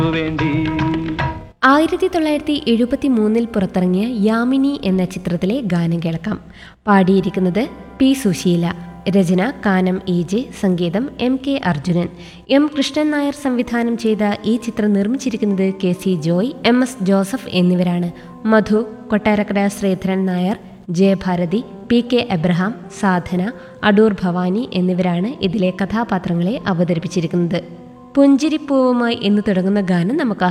വേണ്ടി ആയിരത്തി തൊള്ളായിരത്തി എഴുപത്തി മൂന്നിൽ പുറത്തിറങ്ങിയ യാമിനി എന്ന ചിത്രത്തിലെ ഗാനം കേൾക്കാം പാടിയിരിക്കുന്നത് പി സുശീല രചന കാനം ഇ ജെ സംഗീതം M K Arjunan M Krishnan Nair സംവിധാനം ചെയ്ത ഈ ചിത്രം നിർമ്മിച്ചിരിക്കുന്നത് K C Joy M S Joseph എന്നിവരാണ് മധു കൊട്ടാരക്കര ശ്രീധരൻ നായർ ജയഭാരതി പി കെ എബ്രഹാം സാധന അടൂർ ഭവാനി എന്നിവരാണ് ഇതിലെ കഥാപാത്രങ്ങളെ അവതരിപ്പിച്ചിരിക്കുന്നത് പുഞ്ചിരിപ്പൂവുമായി എന്ന് തുടങ്ങുന്ന ഗാനം നമുക്ക്